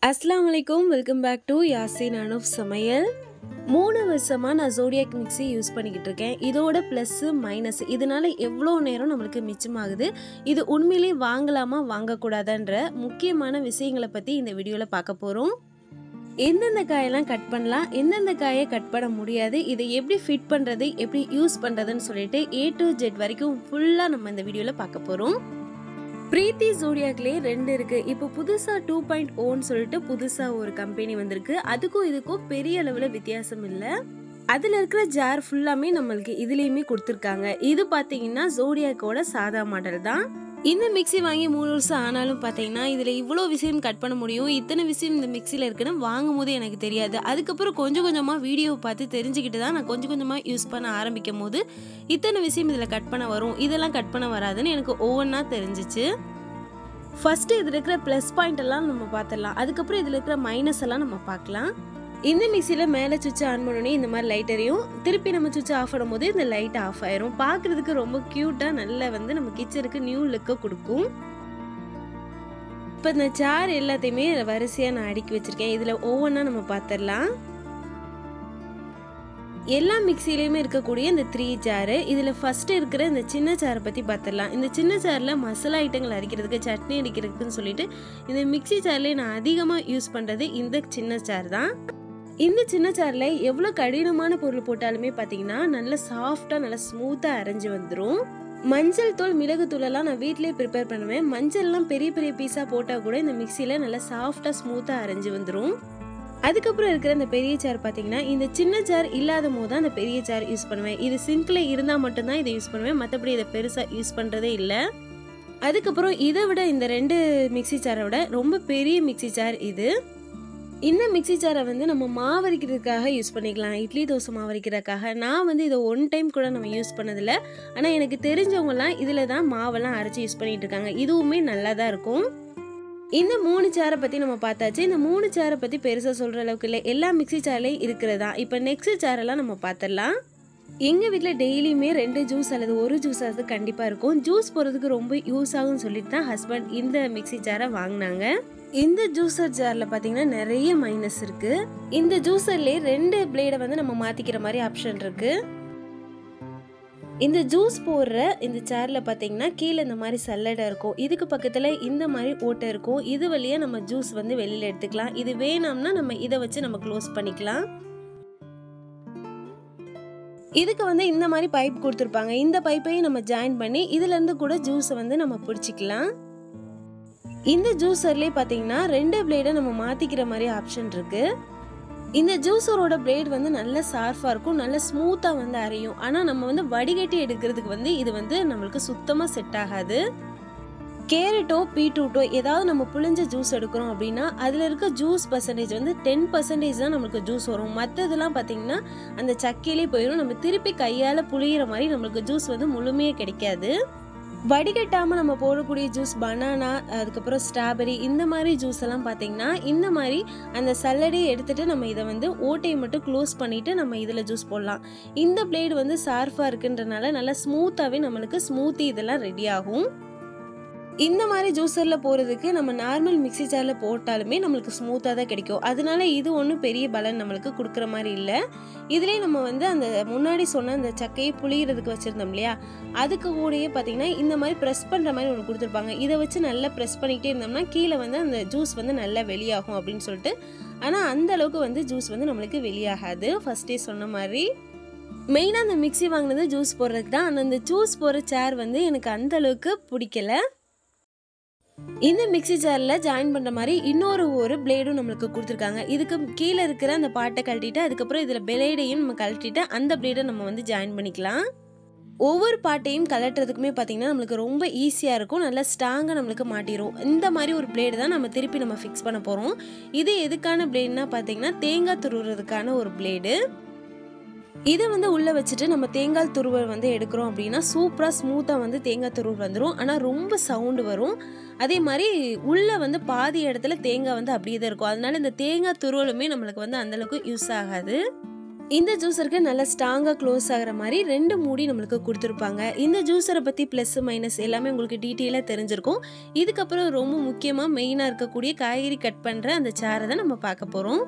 அஸ்லாம் வலைக்கும் welcome back to Yasin Anup சமையல் மூணு வருஷமாக நான் ஜோடியாக் மிக்ஸி யூஸ் பண்ணிக்கிட்டு இருக்கேன் இதோட ப்ளஸ்ஸு மைனஸ் இதனால எவ்வளோ நேரம் நம்மளுக்கு மிச்சமாகுது இது உண்மையிலே வாங்கலாமா வாங்கக்கூடாதான்ற முக்கியமான விஷயங்களை பற்றி இந்த வீடியோவில் பார்க்க போகிறோம் எந்தெந்த காயெல்லாம் கட் பண்ணலாம் எந்தெந்த காயை கட் பண்ண முடியாது இதை எப்படி ஃபிட் பண்ணுறது எப்படி யூஸ் பண்ணுறதுன்னு சொல்லிட்டு ஏ டு ஜெட் வரைக்கும் ஃபுல்லாக நம்ம இந்த வீடியோவில் பார்க்க போகிறோம் பிரீத்தி ஜோடியாக்லேயே ரெண்டு இருக்கு இப்போ புதுசா டூ பாயிண்ட் ஓன்னு சொல்லிட்டு புதுசா ஒரு கம்பெனி வந்திருக்கு அதுக்கும் இதுக்கும் பெரிய அளவில் வித்தியாசம் இல்லை அதில் இருக்கிற ஜார் ஃபுல்லாமே நம்மளுக்கு இதுலேயுமே கொடுத்துருக்காங்க இது பார்த்தீங்கன்னா ஜோடியாக்கோட சாதா மாடல் தான் இந்த மிக்ஸி வாங்கி மூணு வருஷம் ஆனாலும் பார்த்தீங்கன்னா இதில் இவ்வளோ விஷயம் கட் பண்ண முடியும் இத்தனை விஷயம் இந்த மிக்சியில் இருக்குன்னு வாங்கும் போது எனக்கு தெரியாது அதுக்கப்புறம் கொஞ்சம் கொஞ்சமாக வீடியோ பார்த்து தெரிஞ்சுக்கிட்டு தான் நான் கொஞ்சம் கொஞ்சமாக யூஸ் பண்ண ஆரம்பிக்கும் போது இத்தனை விஷயம் இதில் கட் பண்ண வரும் இதெல்லாம் கட் பண்ண வராதுன்னு எனக்கு ஒவ்வொன்றா தெரிஞ்சிச்சு ஃபஸ்ட்டு இதில் இருக்கிற ப்ளஸ் பாயிண்ட் எல்லாம் நம்ம பார்த்துடலாம் அதுக்கப்புறம் இதில் இருக்கிற மைனஸ் எல்லாம் நம்ம பார்க்கலாம் இந்த மிக்சியில் மேலே சுவிட்ச் ஆன் பண்ணோடனே இந்த மாதிரி லைட் எரியும் திருப்பி நம்ம சுவிட்ச் ஆஃப் பண்ணும்போது இந்த லைட் ஆஃப் ஆயிரும் பார்க்குறதுக்கு ரொம்ப க்யூட்டாக நல்லா வந்து நம்ம கிச்சனுக்கு நியூ லுக்கை கொடுக்கும் இப்போ இந்த சார் எல்லாத்தையுமே வரிசையாக நான் அடுக்கி வச்சுருக்கேன் இதில் ஒவ்வொன்றா நம்ம பார்த்துடலாம் எல்லா மிக்சிலையுமே இருக்கக்கூடிய இந்த த்ரீ ஜாரு இதில் ஃபஸ்ட்டு இருக்கிற இந்த சின்ன ஜாரை பற்றி பார்த்துடலாம் இந்த சின்ன ஜாரில் மசாலா ஐட்டங்கள் அரைக்கிறதுக்கு சட்னி அடிக்கிறதுக்குன்னு சொல்லிட்டு இந்த மிக்சி ஜார்லேயே நான் அதிகமாக யூஸ் பண்ணுறது இந்த சின்ன ஜார் தான் இந்த சின்ன ஜாரில் எவ்வளோ கடினமான பொருள் போட்டாலுமே பார்த்தீங்கன்னா நல்ல சாஃப்டாக நல்லா ஸ்மூத்தாக அரைஞ்சு வந்துடும் மஞ்சள் தூள் மிளகு தூளெல்லாம் நான் வீட்டிலே ப்ரிப்பேர் பண்ணுவேன் மஞ்சள்லாம் பெரிய பெரிய பீஸாக போட்டால் கூட இந்த மிக்சியில் நல்லா சாஃப்டாக ஸ்மூத்தாக அரைஞ்சு வந்துடும் அதுக்கப்புறம் இருக்கிற இந்த பெரிய ஜார் பார்த்தீங்கன்னா இந்த சின்ன ஜார் இல்லாத போது தான் அந்த பெரிய ஜார் யூஸ் பண்ணுவேன் இது சிங்கில் இருந்தால் மட்டும்தான் இதை யூஸ் பண்ணுவேன் மற்றபடி இதை பெருசாக யூஸ் பண்ணுறதே இல்லை அதுக்கப்புறம் இதை விட இந்த ரெண்டு மிக்சி ஜாரை விட ரொம்ப பெரிய மிக்சி ஜார் இது இந்த மிக்சி ஜாரை வந்து நம்ம மாவரிக்கிறதுக்காக யூஸ் பண்ணிக்கலாம் இட்லி தோசை மாவரிக்கிறதுக்காக நான் வந்து இதை ஒன் டைம் கூட நம்ம யூஸ் பண்ணதில்லை ஆனால் எனக்கு தெரிஞ்சவங்கலாம் இதில் தான் மாவெல்லாம் அரைச்சி யூஸ் பண்ணிட்டு இருக்காங்க இதுவுமே நல்லா தான் இருக்கும் இந்த மூணு சேரை பற்றி நம்ம பார்த்தாச்சு இந்த மூணு சேரை பற்றி பெருசாக சொல்கிற அளவுக்கு இல்லை எல்லா மிக்சி சேர்லையும் இருக்கிறதா இப்போ நெக்ஸ்ட் சேரெல்லாம் நம்ம பார்த்துடலாம் எங்கள் வீட்டில் டெய்லியுமே ரெண்டு ஜூஸ் அல்லது ஒரு ஜூஸ் அது கண்டிப்பாக இருக்கும் ஜூஸ் போகிறதுக்கு ரொம்ப யூஸ் ஆகும்னு சொல்லிட்டு தான் ஹஸ்பண்ட் இந்த மிக்சி ஜாரை வாங்கினாங்க இந்த ஜூஸர் ஜாரில் பார்த்தீங்கன்னா நிறைய மைனஸ் இருக்குது இந்த ஜூஸர்லேயே ரெண்டு பிளேடை வந்து நம்ம மாற்றிக்கிற மாதிரி ஆப்ஷன் இருக்குது இந்த ஜூஸ் போடுற இந்த சேரில் பார்த்தீங்கன்னா கீழே இந்த மாதிரி சல்லடை இருக்கும் இதுக்கு பக்கத்தில் இந்த மாதிரி ஓட்டை இருக்கும் இது வழியாக நம்ம ஜூஸ் வந்து வெளியில் எடுத்துக்கலாம் இது வேணாம்னா நம்ம இதை வச்சு நம்ம க்ளோஸ் பண்ணிக்கலாம் இதுக்கு வந்து இந்த மாதிரி பைப் கொடுத்துருப்பாங்க இந்த பைப்பையும் நம்ம ஜாயின் பண்ணி இதுலேருந்து கூட ஜூஸை வந்து நம்ம பிடிச்சிக்கலாம் இந்த ஜூஸர்லேயே பார்த்தீங்கன்னா ரெண்டு பிளேடை நம்ம மாற்றிக்கிற மாதிரி ஆப்ஷன் இருக்குது இந்த ஜூஸரோட பிளேட் வந்து நல்ல சார்ஃபாக இருக்கும் நல்ல ஸ்மூத்தாக வந்து அரையும் ஆனால் நம்ம வந்து வடிகட்டி எடுக்கிறதுக்கு வந்து இது வந்து நம்மளுக்கு சுத்தமாக செட் ஆகாது கேரட்டோ பீட்ரூட்டோ ஏதாவது நம்ம புளிஞ்ச ஜூஸ் எடுக்கிறோம் அப்படின்னா அதில் இருக்க ஜூஸ் பர்சன்டேஜ் வந்து டென் பர்சன்டேஜ் தான் நம்மளுக்கு ஜூஸ் வரும் மற்றதெல்லாம் பார்த்தீங்கன்னா அந்த சக்கையிலே போயிடும் நம்ம திருப்பி கையால் புளியிற மாதிரி நம்மளுக்கு ஜூஸ் வந்து முழுமையாக கிடைக்காது வடிகட்டாமல் நம்ம போடக்கூடிய ஜூஸ் பனானா அதுக்கப்புறம் ஸ்ட்ராபெரி இந்த மாதிரி ஜூஸ் எல்லாம் பார்த்தீங்கன்னா இந்த மாதிரி அந்த சல்லடையை எடுத்துட்டு நம்ம இதை வந்து ஓட்டையை மட்டும் க்ளோஸ் பண்ணிட்டு நம்ம இதில் ஜூஸ் போடலாம் இந்த பிளேடு வந்து சார்ஃபாக இருக்குன்றனால நல்லா ஸ்மூத்தாகவே நம்மளுக்கு ஸ்மூத்தி இதெல்லாம் ரெடி ஆகும் இந்த மாதிரி ஜூஸரில் போகிறதுக்கு நம்ம நார்மல் மிக்சி ஜாரில் போட்டாலுமே நம்மளுக்கு ஸ்மூத்தாக தான் கிடைக்கும் அதனால இது ஒன்றும் பெரிய பலன் நம்மளுக்கு கொடுக்குற மாதிரி இல்லை இதுலேயே நம்ம வந்து அந்த முன்னாடி சொன்ன அந்த சக்கையை புளியறதுக்கு வச்சுருந்தோம் இல்லையா அதுக்கு கூடயே பார்த்தீங்கன்னா இந்த மாதிரி ப்ரெஸ் பண்ணுற மாதிரி ஒன்று கொடுத்துருப்பாங்க இதை வச்சு நல்லா ப்ரெஸ் பண்ணிக்கிட்டே இருந்தோம்னா கீழே வந்து அந்த ஜூஸ் வந்து நல்லா வெளியாகும் அப்படின்னு சொல்லிட்டு ஆனால் அந்த அளவுக்கு வந்து ஜூஸ் வந்து நம்மளுக்கு வெளியாகாது ஃபஸ்ட்டே சொன்ன மாதிரி மெயினாக அந்த மிக்சி வாங்கினது ஜூஸ் போடுறதுக்கு தான் ஆனால் அந்த ஜூஸ் போடுற சேர் வந்து எனக்கு அந்த அளவுக்கு பிடிக்கல இந்த மிக்சி ஜாரில் ஜாயின் பண்ணுற மாதிரி இன்னொரு ஒரு பிளேடும் நம்மளுக்கு கொடுத்துருக்காங்க இதுக்கு கீழே இருக்கிற அந்த பாட்டை கழட்டிட்டு அதுக்கப்புறம் இதில் பிளேடையும் நம்ம கழட்டிட்டு அந்த பிளேடை நம்ம வந்து ஜாயின் பண்ணிக்கலாம் ஒவ்வொரு பாட்டையும் கலட்டுறதுக்குமே பார்த்தீங்கன்னா நம்மளுக்கு ரொம்ப ஈஸியாக இருக்கும் நல்லா ஸ்ட்ராங்காக நம்மளுக்கு மாட்டிடும் இந்த மாதிரி ஒரு பிளேடு தான் நம்ம திருப்பி நம்ம ஃபிக்ஸ் பண்ண போகிறோம் இது எதுக்கான பிளேடுனா பார்த்தீங்கன்னா தேங்காய் துருவுறதுக்கான ஒரு பிளேடு இதை வந்து உள்ளே வச்சுட்டு நம்ம தேங்காய் துருவல் வந்து எடுக்கிறோம் அப்படின்னா சூப்பராக ஸ்மூத்தாக வந்து தேங்காய் துருவல் வந்துடும் ஆனால் ரொம்ப சவுண்டு வரும் அதே மாதிரி உள்ளே வந்து பாதி இடத்துல தேங்காய் வந்து அப்படியே தான் இருக்கும் அதனால இந்த தேங்காய் துருவலுமே நம்மளுக்கு வந்து அந்தளவுக்கு யூஸ் ஆகாது இந்த ஜூஸருக்கு நல்லா ஸ்ட்ராங்காக க்ளோஸ் ஆகிற மாதிரி ரெண்டு மூடி நம்மளுக்கு கொடுத்துருப்பாங்க இந்த ஜூஸரை பற்றி ப்ளஸ் மைனஸ் எல்லாமே உங்களுக்கு டீட்டெயிலாக தெரிஞ்சிருக்கும் இதுக்கப்புறம் ரொம்ப முக்கியமாக மெயினாக இருக்கக்கூடிய காய்கறி கட் பண்ணுற அந்த சேரை தான் நம்ம பார்க்க போகிறோம்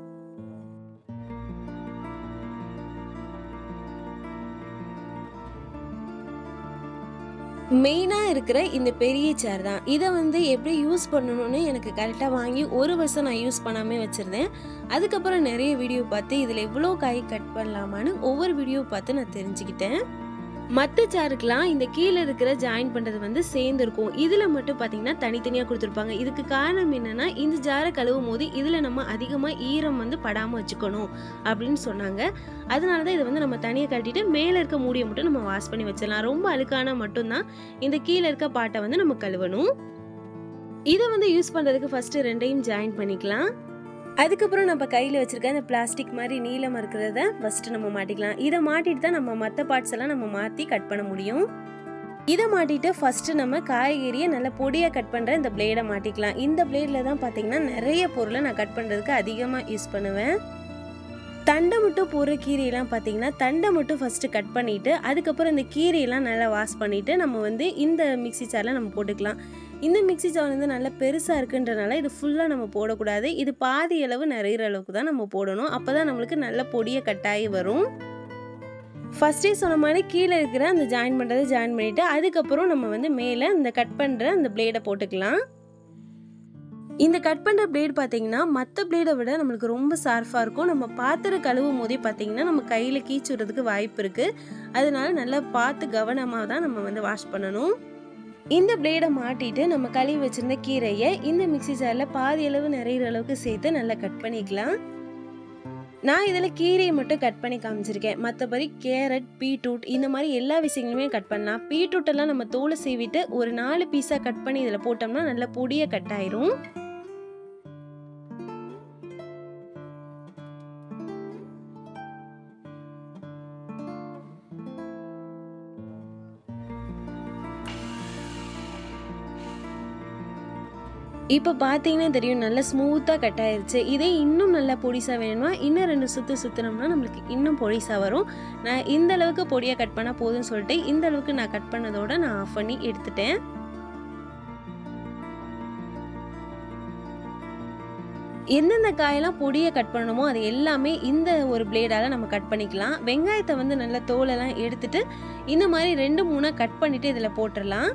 மெயினாக இருக்கிற இந்த பெரிய சேர் தான் இதை வந்து எப்படி யூஸ் பண்ணணும்னு எனக்கு கரெக்டாக வாங்கி ஒரு வருஷம் நான் யூஸ் பண்ணாமல் வச்சுருந்தேன் அதுக்கப்புறம் நிறைய வீடியோ பார்த்து இதில் எவ்வளோ காய் கட் பண்ணலாமான்னு ஒவ்வொரு வீடியோ பார்த்து நான் தெரிஞ்சுக்கிட்டேன் மற்ற சேருக்கெலாம் இந்த கீழே இருக்கிற ஜாயின் பண்ணுறது வந்து சேர்ந்துருக்கும் இதில் மட்டும் பார்த்தீங்கன்னா தனித்தனியாக கொடுத்துருப்பாங்க இதுக்கு காரணம் என்னென்னா இந்த ஜாரை கழுவும் போது இதில் நம்ம அதிகமாக ஈரம் வந்து படாமல் வச்சுக்கணும் அப்படின்னு சொன்னாங்க அதனால தான் இதை வந்து நம்ம தனியாக கட்டிட்டு மேலே இருக்க மூடியை மட்டும் நம்ம வாஷ் பண்ணி வச்சிடலாம் ரொம்ப அழுக்கான மட்டும்தான் இந்த கீழே இருக்க பாட்டை வந்து நம்ம கழுவணும் இதை வந்து யூஸ் பண்ணுறதுக்கு ஃபஸ்ட்டு ரெண்டையும் ஜாயின் பண்ணிக்கலாம் அதுக்கப்புறம் நம்ம கையில் வச்சுருக்க இந்த பிளாஸ்டிக் மாதிரி நீளமாக இருக்கிறத ஃபஸ்ட்டு நம்ம மாட்டிக்கலாம் இதை மாட்டிட்டு தான் நம்ம மற்ற பார்ட்ஸ் எல்லாம் நம்ம மாற்றி கட் பண்ண முடியும் இதை மாட்டிட்டு ஃபஸ்ட்டு நம்ம காய்கறியை நல்லா பொடியாக கட் பண்ணுற இந்த பிளேடை மாட்டிக்கலாம் இந்த பிளேடில் தான் பார்த்தீங்கன்னா நிறைய பொருளை நான் கட் பண்ணுறதுக்கு அதிகமாக யூஸ் பண்ணுவேன் தண்டை மட்டும் போகிற கீரையெல்லாம் பார்த்தீங்கன்னா தண்டை மட்டும் ஃபஸ்ட்டு கட் பண்ணிவிட்டு அதுக்கப்புறம் இந்த கீரையெல்லாம் நல்லா வாஷ் பண்ணிவிட்டு நம்ம வந்து இந்த மிக்சி சாரில் நம்ம போட்டுக்கலாம் இந்த மிக்சி ஜார் வந்து நல்லா பெருசாக இருக்குன்றனால இது ஃபுல்லாக நம்ம போடக்கூடாது இது பாதி அளவு நிறையிற அளவுக்கு தான் நம்ம போடணும் அப்போ தான் நம்மளுக்கு நல்ல பொடியை கட்டாயி வரும் ஃபஸ்ட்டே சொன்ன மாதிரி கீழே இருக்கிற அந்த ஜாயின் பண்ணுறதை ஜாயின் பண்ணிவிட்டு அதுக்கப்புறம் நம்ம வந்து மேலே இந்த கட் பண்ணுற அந்த பிளேடை போட்டுக்கலாம் இந்த கட் பண்ணுற பிளேட் பார்த்தீங்கன்னா மற்ற பிளேடை விட நம்மளுக்கு ரொம்ப ஷார்ப்பாக இருக்கும் நம்ம பாத்திரம் கழுவும் போதே பார்த்தீங்கன்னா நம்ம கையில் கீச்சு விடுறதுக்கு வாய்ப்பு இருக்குது அதனால நல்லா பார்த்து கவனமாக தான் நம்ம வந்து வாஷ் பண்ணணும் இந்த பிளேடை மாட்டிட்டு நம்ம கழுவி வச்சிருந்த கீரையை இந்த மிக்சி ஜாரில் பாதி அளவு நிறையிற அளவுக்கு சேர்த்து நல்லா கட் பண்ணிக்கலாம் நான் இதில் கீரையை மட்டும் கட் பண்ணி காமிச்சிருக்கேன் மற்றபடி கேரட் பீட்ரூட் இந்த மாதிரி எல்லா விஷயங்களுமே கட் பண்ணலாம் பீட்ரூட் எல்லாம் நம்ம தோலை சீவிட்டு ஒரு நாலு பீஸாக கட் பண்ணி இதில் போட்டோம்னா நல்ல பொடியை கட் ஆயிரும் இப்போ பார்த்தீங்கன்னா தெரியும் நல்லா ஸ்மூத்தாக கட் ஆயிருச்சு இதே இன்னும் நல்லா பொடிசாக வேணுமா இன்னும் ரெண்டு சுற்று சுற்றினோம்னா நம்மளுக்கு இன்னும் பொடிசாக வரும் நான் இந்த அளவுக்கு பொடியாக கட் பண்ணால் போதும்னு சொல்லிட்டு இந்த அளவுக்கு நான் கட் பண்ணதோட நான் ஆஃப் பண்ணி எடுத்துட்டேன் எந்தெந்த காயெல்லாம் பொடியை கட் பண்ணணுமோ அது எல்லாமே இந்த ஒரு பிளேடால் நம்ம கட் பண்ணிக்கலாம் வெங்காயத்தை வந்து நல்லா தோலெல்லாம் எடுத்துட்டு இந்த மாதிரி ரெண்டு மூணாக கட் பண்ணிவிட்டு இதில் போட்டுடலாம்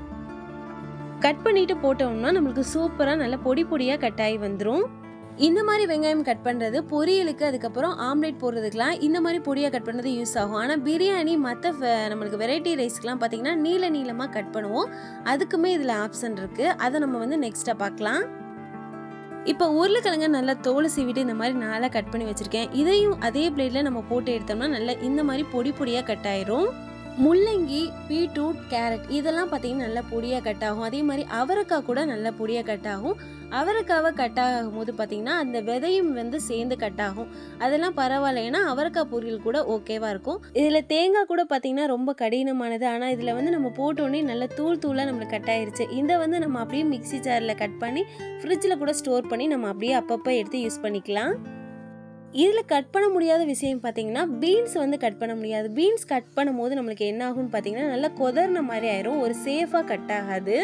கட் பண்ணிட்டு போட்டோம்னா நம்மளுக்கு சூப்பராக நல்ல பொடி பொடியாக கட் ஆகி வந்துடும் இந்த மாதிரி வெங்காயம் கட் பண்ணுறது பொரியலுக்கு அதுக்கப்புறம் ஆம்லேட் போடுறதுக்கெலாம் இந்த மாதிரி பொடியாக கட் பண்ணுறது யூஸ் ஆகும் ஆனால் பிரியாணி மற்ற நம்மளுக்கு வெரைட்டி ரைஸ்க்கெலாம் பார்த்திங்கன்னா நீள நீளமாக கட் பண்ணுவோம் அதுக்குமே இதில் ஆப்ஷன் இருக்குது அதை நம்ம வந்து நெக்ஸ்ட்டாக பார்க்கலாம் இப்போ உருளைக்கிழங்க நல்லா தோலை சீவிட்டு இந்த மாதிரி நாளாக கட் பண்ணி வச்சுருக்கேன் இதையும் அதே பிளேடில் நம்ம போட்டு எடுத்தோம்னா நல்லா இந்த மாதிரி பொடி பொடியாக கட் ஆயிரும் முள்ளங்கி பீட்ரூட் கேரட் இதெல்லாம் பார்த்தீங்கன்னா நல்லா பொடியாக கட் ஆகும் அதே மாதிரி அவரைக்காய் கூட நல்லா பொடியாக கட் ஆகும் அவரைக்காவை கட் ஆகும் போது பார்த்தீங்கன்னா அந்த விதையும் வந்து சேர்ந்து கட் ஆகும் அதெல்லாம் பரவாயில்ல ஏன்னா அவரைக்காய் பொரியல் கூட ஓகேவாக இருக்கும் இதில் தேங்காய் கூட பார்த்தீங்கன்னா ரொம்ப கடினமானது ஆனால் இதில் வந்து நம்ம போட்டோன்னே நல்லா தூள் தூளாக நம்மளுக்கு கட் ஆயிருச்சு இதை வந்து நம்ம அப்படியே மிக்சி ஜாரில் கட் பண்ணி ஃப்ரிட்ஜில் கூட ஸ்டோர் பண்ணி நம்ம அப்படியே அப்பப்போ எடுத்து யூஸ் பண்ணிக்கலாம் இதில் கட் பண்ண முடியாத விஷயம் பார்த்தீங்கன்னா பீன்ஸ் வந்து கட் பண்ண முடியாது பீன்ஸ் கட் பண்ணும் போது நம்மளுக்கு என்ன ஆகும்னு பார்த்தீங்கன்னா நல்லா கொதர்ன மாதிரி ஆயிரும் ஒரு சேஃபாக கட் ஆகாது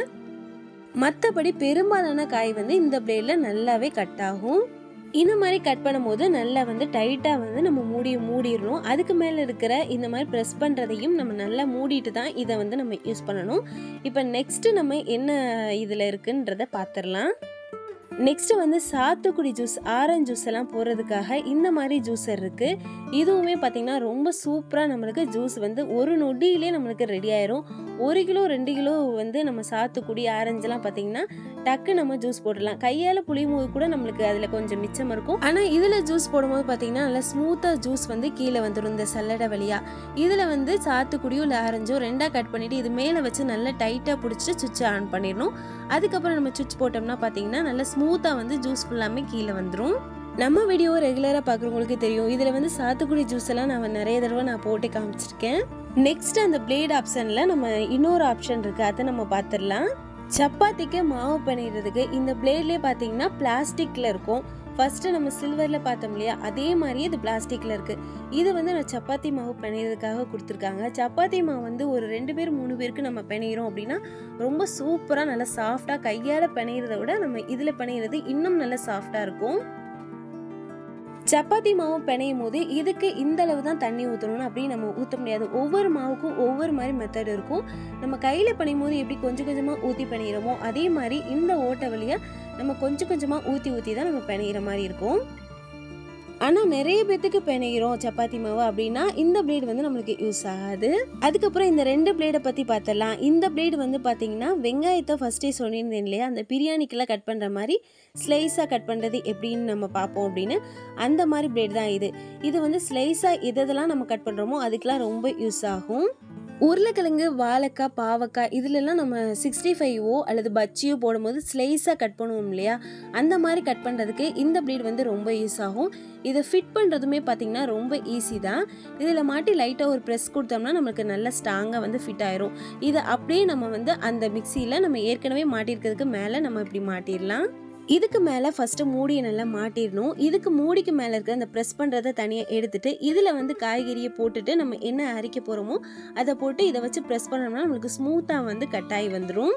மற்றபடி பெரும்பாலான காய் வந்து இந்த பிளேடில் நல்லாவே கட் ஆகும் இந்த மாதிரி கட் பண்ணும்போது நல்லா வந்து டைட்டாக வந்து நம்ம மூடி மூடிடணும் அதுக்கு மேலே இருக்கிற இந்த மாதிரி ப்ரெஸ் பண்ணுறதையும் நம்ம நல்லா மூடிட்டு தான் இதை வந்து நம்ம யூஸ் பண்ணணும் இப்போ நெக்ஸ்ட்டு நம்ம என்ன இதில் இருக்குன்றத பார்த்துடலாம் நெக்ஸ்ட் வந்து சாத்துக்குடி ஜூஸ் ஆரஞ்சு ஜூஸ் எல்லாம் போடுறதுக்காக இந்த மாதிரி ஜூஸர் இருக்குது இதுவுமே பார்த்திங்கன்னா ரொம்ப சூப்பராக நம்மளுக்கு ஜூஸ் வந்து ஒரு நொடியிலே நம்மளுக்கு ரெடி ஆயிரும் ஒரு கிலோ ரெண்டு கிலோ வந்து நம்ம சாத்துக்குடி ஆரஞ்செல்லாம் பார்த்திங்கன்னா டக்கு நம்ம ஜூஸ் போடலாம் கையால் புளியும் போது கூட நம்மளுக்கு அதில் கொஞ்சம் மிச்சம் இருக்கும் ஆனால் இதில் ஜூஸ் போடும்போது பார்த்திங்கன்னா நல்லா ஸ்மூத்தாக ஜூஸ் வந்து கீழே வந்துடும் இந்த சல்லடை வழியாக இதில் வந்து சாத்துக்குடியோ இல்லை ஆரஞ்சோ ரெண்டாக கட் பண்ணிவிட்டு இது மேலே வச்சு நல்லா டைட்டாக பிடிச்சி சுவிட்சை ஆன் பண்ணிடணும் அதுக்கப்புறம் நம்ம சுவிட்ச் போட்டோம்னா பார்த்தீங்கன்னா நல்லா ஸ்மூத்தாக வந்து ஜூஸ் ஃபுல்லாமே கீழே வந்துடும் நம்ம வீடியோ ரெகுலராக பார்க்குறவங்களுக்கு தெரியும் இதில் வந்து சாத்துக்குடி ஜூஸ் எல்லாம் நான் நிறைய தடவை நான் போட்டு காமிச்சிருக்கேன் நெக்ஸ்ட் அந்த பிளேட் ஆப்ஷனில் நம்ம இன்னொரு ஆப்ஷன் இருக்குது அதை நம்ம பார்த்துடலாம் சப்பாத்திக்கு மாவு பண்ணிடுறதுக்கு இந்த பிளேட்லேயே பார்த்தீங்கன்னா பிளாஸ்டிக்கில் இருக்கும் ஃபஸ்ட்டு நம்ம சில்வரில் பார்த்தோம் இல்லையா அதே மாதிரியே இது பிளாஸ்டிக்கில் இருக்குது இது வந்து நான் சப்பாத்தி மாவு பிணையிறதுக்காக கொடுத்துருக்காங்க சப்பாத்தி மாவு வந்து ஒரு ரெண்டு பேர் மூணு பேருக்கு நம்ம பிணையிறோம் அப்படின்னா ரொம்ப சூப்பராக நல்லா சாஃப்டாக கையால் பிணையிறத விட நம்ம இதில் பிணையிறது இன்னும் நல்லா சாஃப்டாக இருக்கும் சப்பாத்தி மாவு பிணையும் போது இதுக்கு இந்த அளவு தான் தண்ணி ஊற்றணும்னு அப்படி நம்ம ஊற்ற முடியாது ஒவ்வொரு மாவுக்கும் ஒவ்வொரு மாதிரி மெத்தட் இருக்கும் நம்ம கையில் பிணையும் போது எப்படி கொஞ்சம் கொஞ்சமாக ஊற்றி பிணையிறோமோ அதே மாதிரி இந்த ஓட்டை வழியாக நம்ம கொஞ்சம் கொஞ்சமாக ஊற்றி ஊற்றி தான் நம்ம பிணையிற மாதிரி இருக்கும் ஆனால் நிறைய பேத்துக்கு பிணைகிறோம் சப்பாத்தி மாவு அப்படின்னா இந்த பிளேடு வந்து நம்மளுக்கு யூஸ் ஆகாது அதுக்கப்புறம் இந்த ரெண்டு பிளேடை பற்றி பார்த்தலாம் இந்த பிளேடு வந்து பார்த்தீங்கன்னா வெங்காயத்தை ஃபஸ்ட்டே சொல்லியிருந்தேன் இல்லையா அந்த பிரியாணிக்கெல்லாம் கட் பண்ணுற மாதிரி ஸ்லைஸாக கட் பண்ணுறது எப்படின்னு நம்ம பார்ப்போம் அப்படின்னு அந்த மாதிரி பிளேடு தான் இது இது வந்து ஸ்லைஸாக எதெல்லாம் நம்ம கட் பண்ணுறோமோ அதுக்கெலாம் ரொம்ப யூஸ் ஆகும் உருளைக்கிழங்கு வாழைக்காய் பாவக்காய் இதுலலாம் நம்ம சிக்ஸ்டி ஃபைவோ அல்லது பச்சியோ போடும்போது ஸ்லைஸாக கட் பண்ணுவோம் இல்லையா அந்த மாதிரி கட் பண்ணுறதுக்கு இந்த ப்ளீட் வந்து ரொம்ப யூஸ் ஆகும் இதை ஃபிட் பண்ணுறதுமே பார்த்திங்கன்னா ரொம்ப ஈஸி தான் இதில் மாட்டி லைட்டாக ஒரு ப்ரெஸ் கொடுத்தோம்னா நமக்கு நல்ல ஸ்ட்ராங்காக வந்து ஃபிட் ஆயிரும் இதை அப்படியே நம்ம வந்து அந்த மிக்சியில் நம்ம ஏற்கனவே மாட்டியிருக்கிறதுக்கு மேலே நம்ம இப்படி மாட்டிடலாம் இதுக்கு மேலே ஃபஸ்ட்டு மூடியை நல்லா மாட்டிடணும் இதுக்கு மூடிக்கு மேலே இருக்க அந்த ப்ரெஸ் பண்ணுறதை தனியாக எடுத்துட்டு இதில் வந்து காய்கறியை போட்டுட்டு நம்ம என்ன அரைக்க போகிறோமோ அதை போட்டு இதை வச்சு ப்ரெஸ் பண்ணோம்னா நம்மளுக்கு ஸ்மூத்தாக வந்து கட்டாயி வந்துடும்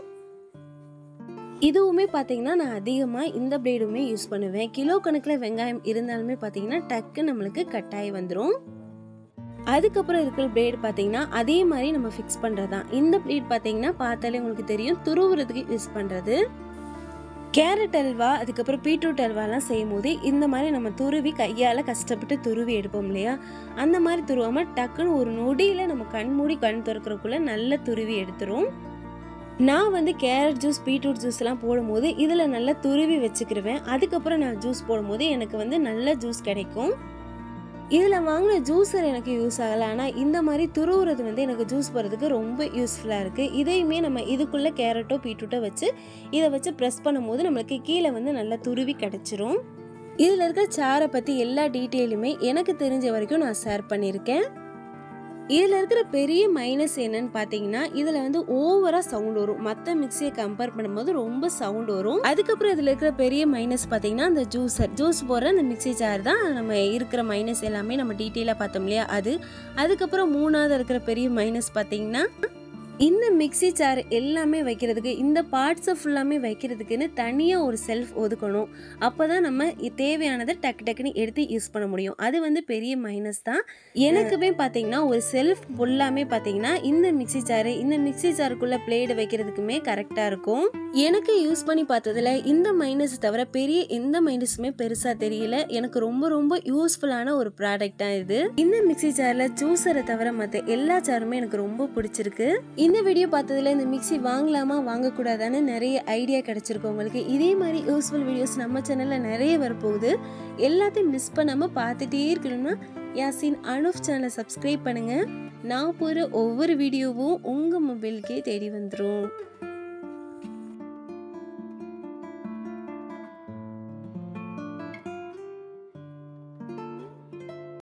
இதுவுமே பார்த்தீங்கன்னா நான் அதிகமாக இந்த பிளேடுமே யூஸ் பண்ணுவேன் கிலோ கணக்கில் வெங்காயம் இருந்தாலுமே பார்த்தீங்கன்னா டக்கு நம்மளுக்கு கட்டாயி வந்துடும் அதுக்கப்புறம் இருக்கிற பிளேடு பார்த்தீங்கன்னா அதே மாதிரி நம்ம ஃபிக்ஸ் பண்ணுறது தான் இந்த பிளேட் பார்த்தீங்கன்னா பார்த்தாலே உங்களுக்கு தெரியும் துருவுறதுக்கு யூஸ் பண்ணுறது கேரட் அல்வா அதுக்கப்புறம் பீட்ரூட் அல்வாலாம் செய்யும் போது இந்த மாதிரி நம்ம துருவி கையால் கஷ்டப்பட்டு துருவி எடுப்போம் இல்லையா அந்த மாதிரி துருவாமல் டக்குன்னு ஒரு நொடியில் நம்ம கண் மூடி கண் திறக்கிறக்குள்ள நல்ல துருவி எடுத்துரும் நான் வந்து கேரட் ஜூஸ் பீட்ரூட் ஜூஸ்லாம் போடும்போது இதில் நல்லா துருவி வச்சுக்கிருவேன் அதுக்கப்புறம் நான் ஜூஸ் போடும்போது எனக்கு வந்து நல்ல ஜூஸ் கிடைக்கும் இதில் வாங்கின ஜூஸர் எனக்கு யூஸ் ஆகலை ஆனால் இந்த மாதிரி துருவுறது வந்து எனக்கு ஜூஸ் போடுறதுக்கு ரொம்ப யூஸ்ஃபுல்லாக இருக்குது இதையுமே நம்ம இதுக்குள்ளே கேரட்டோ பீட்ரூட்டோ வச்சு இதை வச்சு ப்ரெஸ் பண்ணும்போது நம்மளுக்கு கீழே வந்து நல்லா துருவி கிடச்சிரும் இதில் இருக்க சாரை பற்றி எல்லா டீட்டெயிலுமே எனக்கு தெரிஞ்ச வரைக்கும் நான் ஷேர் பண்ணியிருக்கேன் இதில் இருக்கிற பெரிய மைனஸ் என்னன்னு பார்த்தீங்கன்னா இதில் வந்து ஓவராக சவுண்ட் வரும் மற்ற மிக்சியை கம்பேர் பண்ணும்போது ரொம்ப சவுண்ட் வரும் அதுக்கப்புறம் இதில் இருக்கிற பெரிய மைனஸ் பார்த்தீங்கன்னா அந்த ஜூஸர் ஜூஸ் போடுற அந்த மிக்சி ஜார் தான் நம்ம இருக்கிற மைனஸ் எல்லாமே நம்ம டீட்டெயிலாக பார்த்தோம் இல்லையா அது அதுக்கப்புறம் மூணாவது இருக்கிற பெரிய மைனஸ் பார்த்தீங்கன்னா இந்த மிக்சி ஜார் எல்லாமே வைக்கிறதுக்கு இந்த பார்ட்ஸை ஃபுல்லாமே வைக்கிறதுக்குன்னு தனியாக ஒரு செல்ஃப் ஒதுக்கணும் அப்போ தான் நம்ம இ- தேவையானதை டக்கு டக்குன்னு எடுத்து யூஸ் பண்ண முடியும் அது வந்து பெரிய மைனஸ் தான் எனக்குமே பார்த்தீங்கன்னா ஒரு செல்ஃப் ஃபுல்லாமே பார்த்தீங்கன்னா இந்த மிக்சி ஜாரு இந்த மிக்சி ஜாருக்குள்ளே பிளேடு வைக்கிறதுக்குமே கரெக்டாக இருக்கும் எனக்கு யூஸ் பண்ணி பார்த்ததுல இந்த மைனஸ் தவிர பெரிய எந்த மைனஸுமே பெருசாக தெரியல எனக்கு ரொம்ப ரொம்ப யூஸ்ஃபுல்லான ஒரு ப்ராடக்ட் தான் இது இந்த மிக்சி ஜாரில் ஜூஸரை தவிர மற்ற எல்லா ஜாருமே எனக்கு ரொம்ப பிடிச்சிருக்கு இந்த வீடியோ பார்த்ததுல இந்த மிக்ஸி வாங்கலாமா வாங்கக்கூடாதான்னு நிறைய ஐடியா கிடைச்சிருக்கு உங்களுக்கு இதே மாதிரி யூஸ்ஃபுல் வீடியோஸ் நம்ம சேனலில் நிறைய வரப்போகுது எல்லாத்தையும் மிஸ் பண்ணாமல் பார்த்துட்டே இருக்கணும்னா யாசின் அனுஃப் சேனலை சப்ஸ்கிரைப் பண்ணுங்கள் நான் போகிற ஒவ்வொரு வீடியோவும் உங்கள் மொபைலுக்கே தேடி வந்துடும்